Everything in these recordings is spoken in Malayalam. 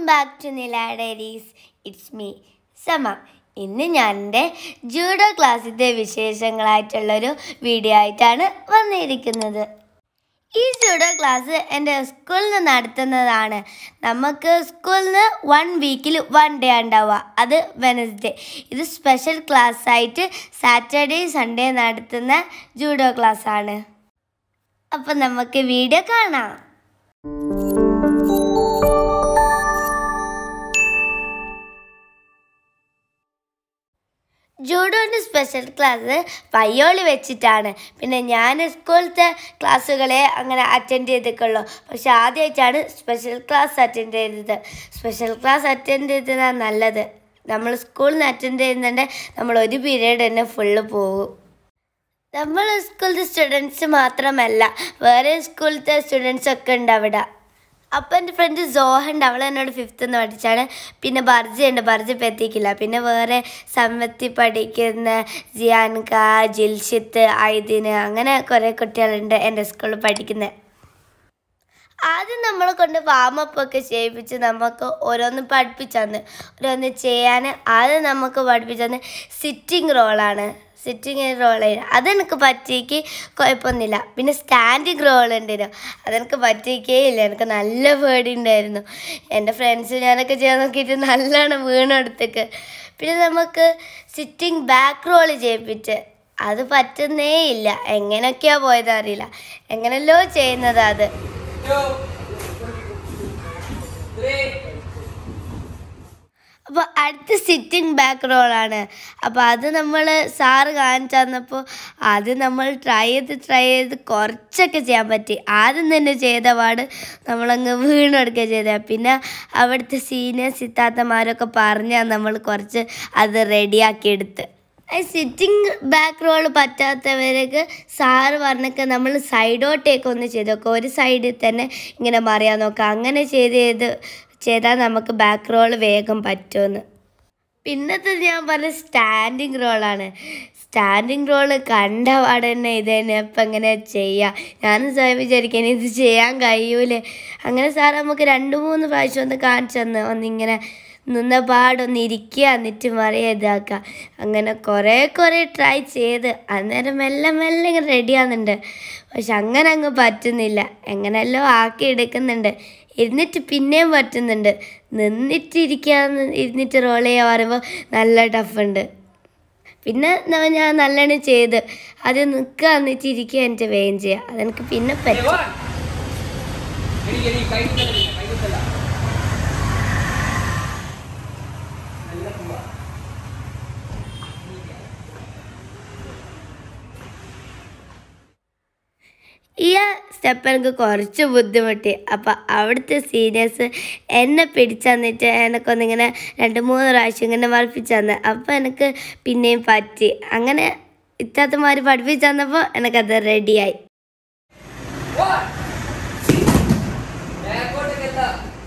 Back to Nila diaries it's me Sama ഇന്ന് ഞാൻ എൻ്റെ ജൂഡോ ക്ലാസ്സിൻ്റെ വിശേഷങ്ങളായിട്ടുള്ളൊരു വീഡിയോ ആയിട്ടാണ് വന്നിരിക്കുന്നത് ഈ ജൂഡോ ക്ലാസ് എൻ്റെ സ്കൂളിൽ നിന്ന് നടത്തുന്നതാണ് നമുക്ക് സ്കൂളിൽ നിന്ന് വൺ വീക്കിൽ വൺ ഡേ ഉണ്ടാവുക അത് വെനസ്ഡേ ഇത് സ്പെഷ്യൽ ക്ലാസ് ആയിട്ട് സാറ്റർഡേ സൺഡേ നടത്തുന്ന ജൂഡോ ക്ലാസ് ആണ് അപ്പം നമുക്ക് വീഡിയോ കാണാം ജൂഡോൻ്റെ സ്പെഷ്യൽ ക്ലാസ് പയ്യോളി വെച്ചിട്ടാണ് പിന്നെ ഞാൻ സ്കൂളത്തെ ക്ലാസ്സുകളെ അങ്ങനെ അറ്റൻഡ് ചെയ്തിട്ടുള്ളൂ പക്ഷെ ആദ്യമായിട്ടാണ് സ്പെഷ്യൽ ക്ലാസ് അറ്റൻഡ് ചെയ്തത് സ്പെഷ്യൽ ക്ലാസ് അറ്റൻഡ് ചെയ്തതാണ് നല്ലത് നമ്മൾ സ്കൂളിൽ നിന്ന് അറ്റൻഡ് ചെയ്യുന്നുണ്ട് നമ്മൾ ഒരു പീരീഡ് തന്നെ ഫുള്ള് പോകും നമ്മൾ സ്കൂളിലത്തെ സ്റ്റുഡൻസ് മാത്രമല്ല വേറെ സ്കൂളിലത്തെ സ്റ്റുഡൻസ് ഒക്കെ ഉണ്ട് അവിടെ അപ്പം എൻ്റെ ഫ്രണ്ട് സോഹ ഉണ്ട് അവൾ എന്നോട് ഫിഫ്ത്ത് നിന്ന് പഠിച്ചാണ് പിന്നെ ബർജ ഉണ്ട് ബർജ ഇപ്പം എത്തിക്കില്ല പിന്നെ വേറെ സമ്മത്തി പഠിക്കുന്ന ജിയാൻക ജിൽഷിത്ത് ഐദിന് അങ്ങനെ കുറേ കുട്ടികളുണ്ട് എൻ്റെ സ്കൂളിൽ പഠിക്കുന്നത് ആദ്യം നമ്മളെ കൊണ്ട് വാമപ്പ് ഒക്കെ ചെയ്യിപ്പിച്ച് നമുക്ക് ഓരോന്ന് പഠിപ്പിച്ചു തന്ന് ഓരോന്ന് ചെയ്യാൻ ആദ്യം നമുക്ക് പഠിപ്പിച്ചു തന്ന് സിറ്റിംഗ് റോളാണ് സിറ്റിംഗ് റോൾ അതെനിക്ക് പറ്റിയേക്ക് കുഴപ്പമൊന്നുമില്ല പിന്നെ സ്റ്റാൻഡിങ് റോൾ ഉണ്ടായിരുന്നു അതെനിക്ക് പറ്റിയേക്കേ ഇല്ല എനിക്ക് നല്ല പേടി ഉണ്ടായിരുന്നു എൻ്റെ ഫ്രണ്ട്സ് ഞാനൊക്കെ ചെയ്യാൻ നോക്കിയിട്ട് നല്ലോണം വീണെടുത്തേക്ക് പിന്നെ നമുക്ക് സിറ്റിംഗ് ബാക്ക് റോൾ ചെയ്യിപ്പിച്ച് അത് പറ്റുന്നേ ഇല്ല എങ്ങനെയൊക്കെയാ പോയത് അറിയില്ല എങ്ങനെയല്ലോ ചെയ്യുന്നത് അത് അപ്പോൾ അടുത്ത സിറ്റിംഗ് ബാക്ക് റോളാണ് അപ്പോൾ അത് നമ്മൾ സാറ് കാണിച്ചു തന്നപ്പോൾ അത് നമ്മൾ ട്രൈ ചെയ്ത് ട്രൈ ചെയ്ത് കുറച്ചൊക്കെ ചെയ്യാൻ പറ്റി ആദ്യം തന്നെ ചെയ്ത പാട് നമ്മളങ്ങ് വീണെടുക്കുക ചെയ്തത് പിന്നെ അവിടുത്തെ സീനിയേഴ്സ് ഇത്താത്തമാരൊക്കെ പറഞ്ഞാൽ നമ്മൾ കുറച്ച് അത് റെഡിയാക്കി എടുത്ത് സിറ്റിംഗ് ബാക്ക് റോൾ പറ്റാത്തവർക്ക് സാറ് പറഞ്ഞൊക്കെ നമ്മൾ സൈഡോട്ടേക്ക് ഒന്ന് ചെയ്ത് നോക്കുക ഒരു സൈഡിൽ തന്നെ ഇങ്ങനെ മറിയാൻ നോക്കുക അങ്ങനെ ചെയ്ത് ചെയ്ത് ചെയ്താൽ നമുക്ക് ബാക്ക് റോൾ വേഗം പറ്റുമെന്ന് പിന്നത്തെ ഞാൻ പറഞ്ഞ സ്റ്റാൻഡിങ് റോളാണ് സ്റ്റാൻഡിങ് റോള് കണ്ട പാടെ തന്നെ ഇത് തന്നെ ഇപ്പം എങ്ങനെ ചെയ്യാം ഞാനും സ്വയം വിചാരിക്കാൻ ഇത് ചെയ്യാൻ കഴിയൂലേ അങ്ങനെ സാർ നമുക്ക് രണ്ട് മൂന്ന് പ്രാവശ്യം ഒന്ന് കാണിച്ചു തന്ന് ഒന്നിങ്ങനെ നിന്ന പാടൊന്ന് ഇരിക്കുക എന്നിട്ട് മറിയ ഇതാക്കുക അങ്ങനെ കുറേ കുറേ ട്രൈ ചെയ്ത് അന്നേരം മെല്ലെ മെല്ലെ ഇങ്ങനെ റെഡിയാകുന്നുണ്ട് പക്ഷെ അങ്ങനെ അങ്ങ് പറ്റുന്നില്ല എങ്ങനെയല്ലോ ആക്കി എടുക്കുന്നുണ്ട് ഇരുന്നിട്ട് പിന്നെയും പറ്റുന്നുണ്ട് നിന്നിട്ടിരിക്കാന്ന് ഇരുന്നിട്ട് റോൾ ചെയ്യാൻ പറയുമ്പോൾ നല്ല ടഫുണ്ട് പിന്നെ ന- ഞാൻ നല്ലോണം ചെയ്ത് അത് നിൽക്കുക എന്നിട്ട് ഇരിക്കുക എന്നിട്ട് വേഗം ചെയ്യുക അതെനിക്ക് പിന്നെ പറ്റും എടി എടി കൈ കുത്തല്ല കൈ കുത്തല്ല നല്ല പോവാ ഈ സ്റ്റെപ്പ് എനിക്ക് കുറച്ച് ബുദ്ധിമുട്ടി അപ്പം അവിടുത്തെ സീനിയേഴ്സ് എന്നെ പിടിച്ചു തന്നിട്ട് എനക്കൊന്നിങ്ങനെ രണ്ട് മൂന്ന് പ്രാവശ്യം ഇങ്ങനെ പഠിപ്പിച്ചു തന്നെ അപ്പം എനിക്ക് പിന്നെയും പറ്റി അങ്ങനെ ഇത്താത്തമാർ പഠിപ്പിച്ചു തന്നപ്പോൾ എനിക്കത് റെഡിയായി ബാക്കോട്ടേക്കല്ല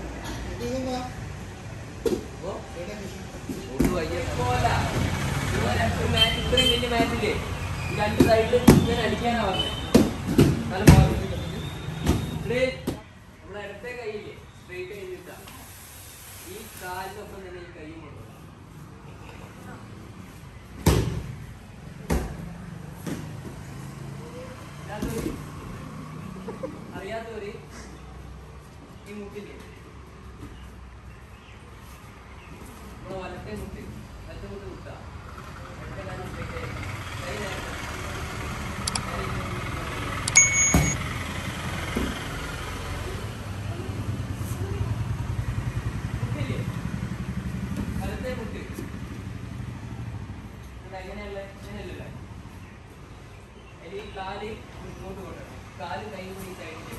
ഓ ഒരു വയ്യപ്പോല രണ്ട് മാച്ച് ഇത്രയും വലിയ മാച്ചില്ലേ ഈ രണ്ട് സൈഡിൽ ഇങ്ങനെ അടിക്കാനാ പറഞ്ഞത് നല്ല മാറി ഇവിടെ നമ്മുടെ ഇടത്തെ കൈയില്ലേ സ്ട്രൈറ്റ് കഴിഞ്ഞിട്ടാ ഈ കാലിനൊപ്പം തന്നെ ഈ കൈ കൊണ്ടുപോകും അറിയാത്തവര് ഈ മുട്ടില്ലേ നമ്മുടെ വലത്തെ മുട്ട് വലത്തെ മുട്ട് കുത്താ ഇടത്തെ കാല് straight ആയി. കൈ നേരെ. നേരെ ഇങ്ങനെ മുട്ടില്ലേ? വലത്തെ മുട്ട് ഇവിടെ എങ്ങനെയല്ല ഇങ്ങനെയല്ലല്ലോ അതിൽ ഈ കാല് ഇങ്ങോട്ട് കൊണ്ടുവരണം കാല് കൈ കൂടി സൈഡിലേക്ക്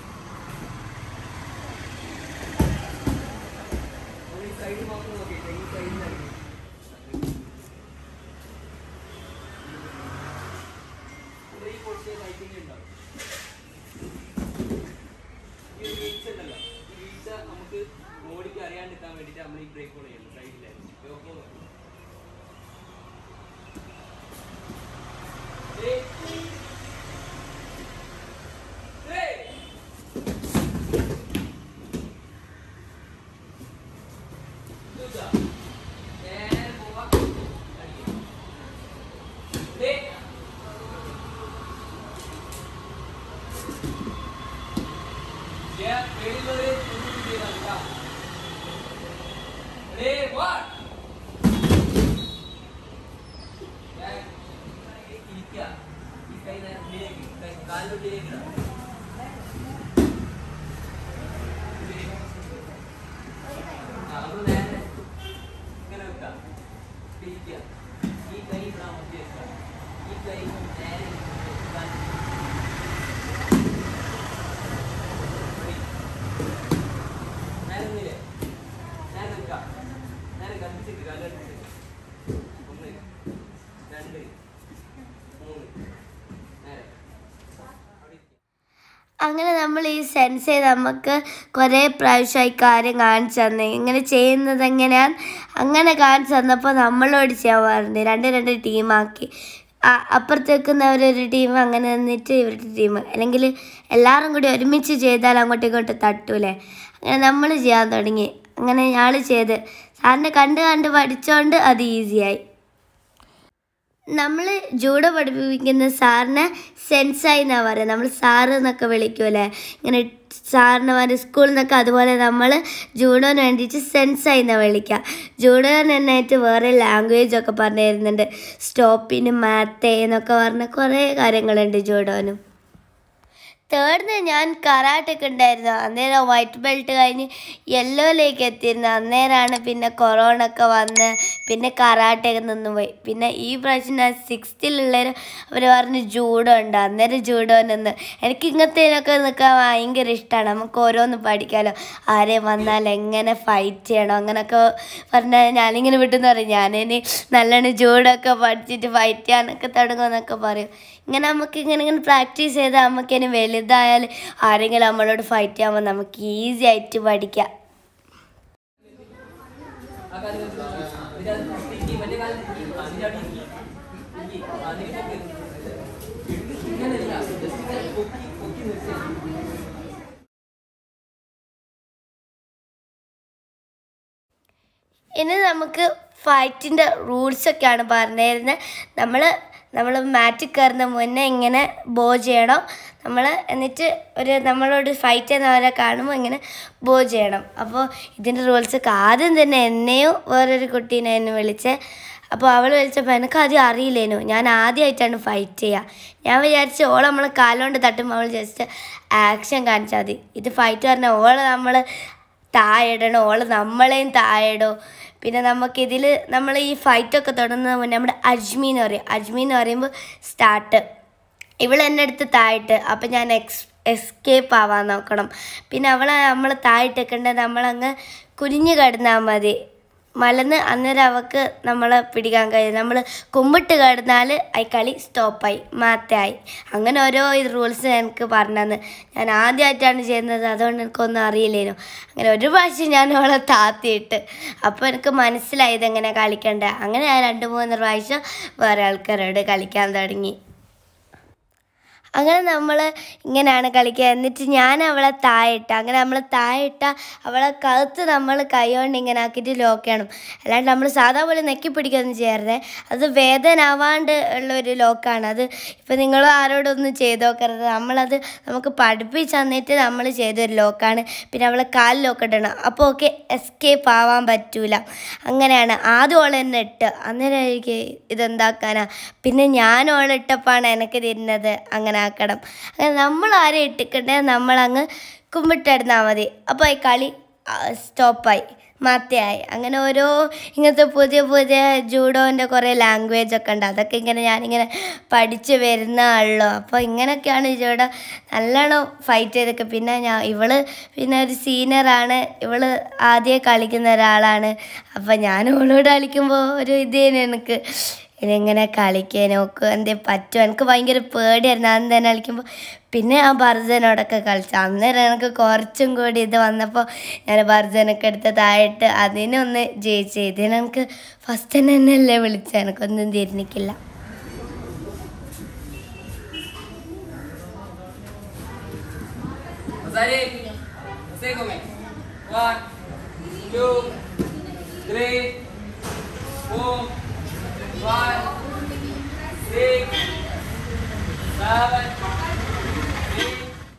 നമ്മൾ ഈ സൈഡ് മാത്രം നോക്കിയിട്ട് ഈ സൈഡിൽ നൽകി ഇവിടെ ഈ പൊട്ടിയ ലൈറ്റിംഗ് ഉണ്ടാവും ഈ ഒരു വീഴ്ച ഉണ്ടല്ലോ ഈ വീഴ്ച നമുക്ക് ബോഡിക്ക് അറിയാണ്ടിരിക്കാൻ വേണ്ടിയിട്ട് നമ്മൾ ഈ ബ്രേക്ക് ഓൺ ചെയ്യുന്നു സൈഡിലായിട്ട് യോക്കോ Hey! മുട്ടുക നേരെ പോവാ അടിക്കുക ദേ. Yeah, വെളിയിലൊരു തുണി ചെയ്താൽ കേട്ടോ. Ready, one. ഞാൻ ഇരിക്കുക. ഈ കൈ നേരെ ഉള്ളിലേക്ക്, കൈ കാലിന്റെ ഉള്ളിലേക്ക് ഇടാം. ആ, ഒന്ന് നേരെ ഇങ്ങനെ വെക്കാം. ഇരിക്കുക. ഈ കൈ ഇതാ മധ്യ വെക്കാം. ഈ കൈ നേരെ വെക്കാം. നേരെ നിന്നില്ലേ? നേരെ നിൽക്കാം. നേരെ കമ്പിച്ചിട്ട് കാല് കമ്പിച്ചിട്ട്. ഒന്ന്, രണ്ട്, മൂന്ന്. നേരെ. അവിടെ ഇരിക്കുക. അങ്ങനെ നമ്മൾ ഈ സെൻസ് നമുക്ക് കുറേ പ്രാവശ്യമായി കാര്യം കാണിച്ചു തന്നെ ഇങ്ങനെ ചെയ്യുന്നത് എങ്ങനെയാണ് അങ്ങനെ കാണിച്ചു തന്നപ്പോൾ നമ്മളോട് ചെയ്യാൻ പറഞ്ഞു രണ്ട് രണ്ട് ടീമാക്കി അപ്പുറത്തേക്കുന്നവരൊരു ടീം അങ്ങനെ നിന്നിട്ട് ഇവരുടെ ടീം അല്ലെങ്കിൽ എല്ലാവരും കൂടി ഒരുമിച്ച് ചെയ്താൽ അങ്ങോട്ടും ഇങ്ങോട്ടും തട്ടൂലേ അങ്ങനെ നമ്മൾ ചെയ്യാൻ തുടങ്ങി അങ്ങനെ ഞാൾ ചെയ്ത് സാറിനെ കണ്ട് കണ്ട് പഠിച്ചോണ്ട് അത് ഈസിയായി നമ്മൾ ജൂഡോ പഠിപ്പിക്കുന്ന സാറിനെ സെൻസായി എന്നാണ് പറയുക നമ്മൾ സാറ് എന്നൊക്കെ വിളിക്കൂലേ ഇങ്ങനെ സാറിന് പറഞ്ഞ സ്കൂളിൽ നിന്നൊക്കെ അതുപോലെ നമ്മൾ ജൂഡോന് വേണ്ടിയിട്ട് സെൻസായി എന്നാണ് വിളിക്കുക ജൂഡോന് തന്നെയായിട്ട് വേറെ ലാംഗ്വേജ് ഒക്കെ പറഞ്ഞു തരുന്നുണ്ട് സ്റ്റോപ്പിന് മാത്തേ എന്നൊക്കെ പറഞ്ഞ കുറേ കാര്യങ്ങളുണ്ട് ജൂഡോനും തേർഡിന് ഞാൻ കറാട്ടൊക്കെ ഉണ്ടായിരുന്നു അന്നേരം വൈറ്റ് ബെൽറ്റ് കഴിഞ്ഞ് യെല്ലോയിലേക്ക് എത്തിയിരുന്നു അന്നേരമാണ് പിന്നെ കൊറോണ ഒക്കെ വന്ന് പിന്നെ കറാട്ടയൊക്കെ നിന്ന് പോയി പിന്നെ ഈ പ്രാവശ്യം ഞാൻ സിക്സ്ത്തിലുള്ളവർ അവർ പറഞ്ഞ് ജൂഡോ ഉണ്ട് അന്നേരം ജൂഡോ നിന്ന് എനിക്ക് ഇങ്ങനത്തേനൊക്കെ നിൽക്കാൻ ഭയങ്കര ഇഷ്ടമാണ് നമുക്ക് ഓരോന്ന് പഠിക്കാമല്ലോ ആരെയും വന്നാൽ എങ്ങനെ ഫൈറ്റ് ചെയ്യണം അങ്ങനെയൊക്കെ പറഞ്ഞാൽ ഞാനിങ്ങനെ വിട്ടെന്ന് പറയും ഞാനിനി നല്ലോണം ജൂഡോ ഒക്കെ പഠിച്ചിട്ട് ഫൈറ്റ് ചെയ്യാനൊക്കെ തുടങ്ങുമെന്നൊക്കെ പറയും ഇങ്ങനെ നമുക്ക് ഇങ്ങനെ ഇങ്ങനെ പ്രാക്ടീസ് ചെയ്താൽ നമുക്ക് ഇനി വലുതായാൽ ആരെങ്കിലും നമ്മളോട് ഫൈറ്റ് ചെയ്യുമ്പോൾ നമുക്ക് ഈസി ആയിട്ട് പഠിക്കാം ആ കാല് വെച്ച് ഇതിന്റെ അത് തിരിക്ക്, മറ്റേ കാല് തിരിക്ക്. ആ, ഇതിന്റെ അവിടെ ഇരിക്ക്. ഇരിക്ക്. ആ, എന്നിട്ട് പൊക്ക്. ഇങ്ങനെയല്ല, just ഇങ്ങനെ പൊക്കി, പൊക്കി നിർത്തിയാ മതി. ഇനി നമുക്ക് ഫൈറ്റിൻ്റെ റൂൾസൊക്കെയാണ് പറഞ്ഞു തരുന്നത് നമ്മൾ നമ്മൾ മാറ്റിൽ കയറുന്ന മുന്നേ ഇങ്ങനെ ബോ ചെയ്യണം നമ്മൾ എന്നിട്ട് ഒരു നമ്മളോട് ഫൈറ്റ് ചെയ്യുന്നവരെ കാണുമ്പോൾ ഇങ്ങനെ ബോ ചെയ്യണം അപ്പോൾ ഇതിൻ്റെ റൂൾസൊക്കെ ആദ്യം തന്നെ എന്നെയും വേറൊരു കുട്ടീനെ എന്നെ വിളിച്ച് അപ്പോൾ അവൾ വിളിച്ചപ്പോൾ എനിക്ക് ആദ്യം അറിയില്ലേനു ഞാൻ ആദ്യമായിട്ടാണ് ഫൈറ്റ് ചെയ്യുക ഞാൻ വിചാരിച്ചു ഓളെ നമ്മൾ കാലുകൊണ്ട് തട്ടുമ്പോൾ അവൾ ജസ്റ്റ് ആക്ഷൻ കാണിച്ചാൽ മതി ഇത് ഫൈറ്റ് പറഞ്ഞാൽ ഓളെ നമ്മൾ താഴെയിടണം ഓള് നമ്മളെയും താഴെയിടും പിന്നെ നമുക്കിതിൽ നമ്മൾ ഈ ഫൈറ്റൊക്കെ തുടങ്ങുന്നതിന് മുന്നേ നമ്മുടെ അജ്മി എന്ന് പറയും അജ്മി എന്ന് പറയുമ്പോൾ സ്റ്റാർട്ട് ഇവൾ എന്നെ അടുത്ത് താഴിട്ട് അപ്പം ഞാൻ എക്സ് എസ്കേപ്പ് ആവാൻ നോക്കണം പിന്നെ അവളെ നമ്മൾ താഴിട്ടേക്കേണ്ടത് നമ്മളങ്ങ് കുനിഞ്ഞു കിടന്നാൽ മതി മലന്ന് അന്നേരം അവൾക്ക് നമ്മളെ പിടിക്കാൻ കഴിയും നമ്മൾ കുമ്പിട്ട് കിടന്നാൽ ഈ കളി സ്റ്റോപ്പായി മാറ്റായി അങ്ങനെ ഓരോ റൂൾസ് എനിക്ക് പറഞ്ഞു ഞാൻ ആദ്യമായിട്ടാണ് ചെയ്യുന്നത് അതുകൊണ്ട് എനിക്കൊന്നും അറിയില്ലേനു അങ്ങനെ ഒരു പ്രാവശ്യം ഞാൻ അവളെ താത്തിയിട്ട് അപ്പോൾ എനിക്ക് മനസ്സിലായി ഇതെങ്ങനെ കളിക്കണ്ടേ അങ്ങനെ ഞാൻ രണ്ട് മൂന്ന് പ്രാവശ്യം വേറെ ആൾക്കാരോട് കളിക്കാൻ തുടങ്ങി അങ്ങനെ നമ്മൾ ഇങ്ങനെയാണ് കളിക്കുക എന്നിട്ട് ഞാൻ അവളെ താഴിട്ട അങ്ങനെ നമ്മൾ താഴിട്ട അവളെ കഴുത്ത് നമ്മൾ കൈ കൊണ്ട് ഇങ്ങനെ ആക്കിയിട്ട് ലോക്ക് ചെയ്യണം അല്ലാണ്ട് നമ്മൾ സാധാ പോലെ നെക്കി പിടിക്കുകയൊന്നും ചെയ്യരുതേ അത് വേദനാവാണ്ട് ഉള്ള ഒരു ലോക്കാണ് അത് ഇപ്പം നിങ്ങൾ ആരോടൊന്നും ചെയ്ത് നോക്കരുത് നമ്മളത് നമുക്ക് പഠിപ്പിച്ച് തന്നിട്ട് നമ്മൾ ചെയ്തൊരു ലോക്കാണ് പിന്നെ അവളെ കാലിൽ ലോക്ക് ഇടണം അപ്പോൾ ഓക്കെ എസ്കേപ്പ് ആവാൻ പറ്റൂല അങ്ങനെയാണ് ആദ്യം ഓൾ എന്നെ ഇട്ട് അന്നേരം എനിക്ക് ഇതെന്താക്കാനാ പിന്നെ ഞാൻ ഓളിട്ടപ്പാണ് എനിക്ക് തിരുന്നത് അങ്ങനെ ആക്കണം അങ്ങനെ നമ്മൾ ആരെ ഇട്ടിക്കണ്ടേ നമ്മളങ്ങ് കുമ്പിട്ടിരുന്നാൽ മതി അപ്പോൾ ഈ കളി സ്റ്റോപ്പായി മാറ്റയായി അങ്ങനെ ഓരോ ഇങ്ങനത്തെ പുതിയ പുതിയ ജൂഡോൻ്റെ കുറേ ലാംഗ്വേജ് ഒക്കെ ഉണ്ട് അതൊക്കെ ഇങ്ങനെ ഞാനിങ്ങനെ പഠിച്ച് വരുന്നതാണല്ലോ അപ്പോൾ ഇങ്ങനെയൊക്കെയാണ് ജൂഡോ നല്ലോണം ഫൈറ്റ് ചെയ്തൊക്കെ പിന്നെ ഞാൻ ഇവള് പിന്നെ ഒരു സീനിയറാണ് ഇവള് ആദ്യം കളിക്കുന്ന ഒരാളാണ് അപ്പോൾ ഞാൻ ഇവളോട് കളിക്കുമ്പോൾ ഒരു ഇത് തന്നെ എനിക്ക് ഇതെങ്ങനെ കളിക്കാൻ നോക്കും എന്തേ പറ്റുമോ എനിക്ക് ഭയങ്കര പേടിയായിരുന്നു അന്ന് തന്നെ കളിക്കുമ്പോൾ പിന്നെ ആ ഭർജനോടൊക്കെ കളിച്ചു അന്നേരം എനിക്ക് കുറച്ചും കൂടി ഇത് വന്നപ്പോൾ ഞാൻ ഭർജനൊക്കെ എടുത്ത് താഴെട്ട് അതിനൊന്ന് ജയിച്ചു ഇതിന് എനിക്ക് ഫസ്റ്റ് തന്നെ തന്നെയല്ലേ വിളിച്ചത് എനിക്കൊന്നും തിരിഞ്ഞിക്കില്ല Masari. Masay kami. One, two, three, four, five, six, seven, eight.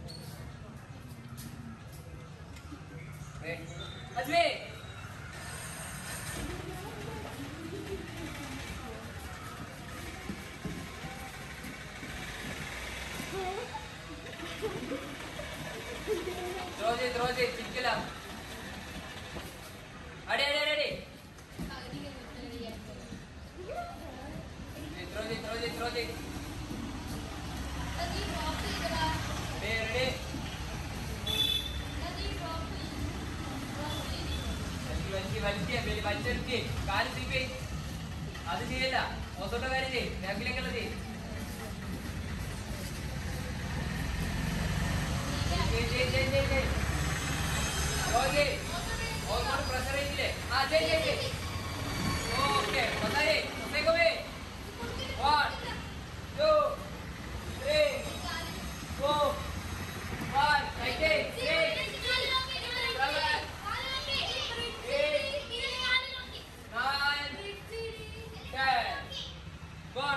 Okay. Ajmi. Throw it, throw it, ചിരിക്കില്ല. അടി, അടി, അടി, അടി. Throw it, throw it, throw it. Ready, ready. വലിച്ച് വലിച്ച് വലിച്ച് വലിച്ചെടുക്ക്. കാല് തിരിക്ക്. അത് ചെയ്യല്ല ഓസോട്ടോ കാര്യം ചെയ്യ് ബാക്കിലേക്കുള്ള ചെയ്യ് ചെയ്യ്, ചെയ്യ്, ചെയ്യ്, ചെയ്യ്, ചെയ്യ്. ഓക്കേ. ഓസോട്ട് pressure ചെയ്യില്ലേ? ആ, ചെയ്യ്, ചെയ്യ്, ചെയ്യ്. ഓക്കേ. ഒന്നായി. ഒന്നേക്ക് പോയി. One, two, three, four, five, right, eight, six, nine, ten. One.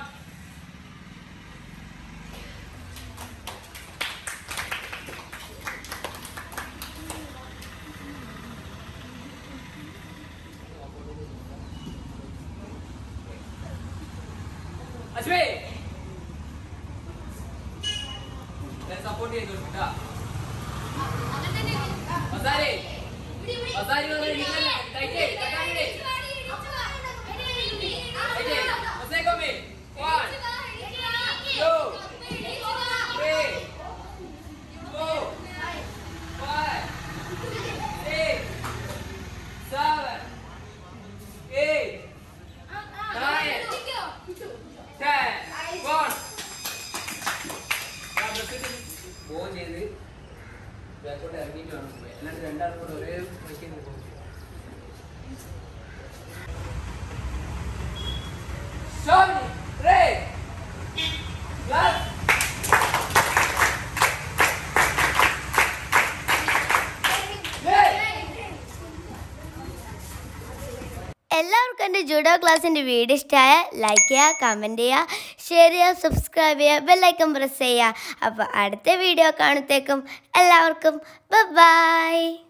അശ്വേ ഞാൻ സപ്പോർട്ട് ചെയ്തു കേട്ടാ മസാലേ മസാലി വന്ന് ഇരിക്കല്ലേ ടൈറ്റ് കട്ടാനിടെ ടൈറ്റ് മസേക്കോമേ one two three four five six seven eight nine ten one bow ചെയ്ത് ബാക്കോട്ട് ഇറങ്ങിയിട്ട് വേണം പോയി അല്ലാണ്ട് രണ്ടാളും കൂടെ ഒരേ വഴിക്ക് പോകും Seven, three, plus. എല്ലാവർക്കും എൻ്റെ ജൂഡോ ക്ലാസ്സിൻ്റെ വീഡിയോ ഇഷ്ടമായ ലൈക്ക് ചെയ്യുക കമൻറ്റ് ചെയ്യുക ഷെയർ ചെയ്യുക സബ്സ്ക്രൈബ് ചെയ്യുക ബെല്ലൈക്കൺ പ്രസ് ചെയ്യുക അപ്പോൾ അടുത്ത വീഡിയോ കാണത്തേക്കും എല്ലാവർക്കും ബൈ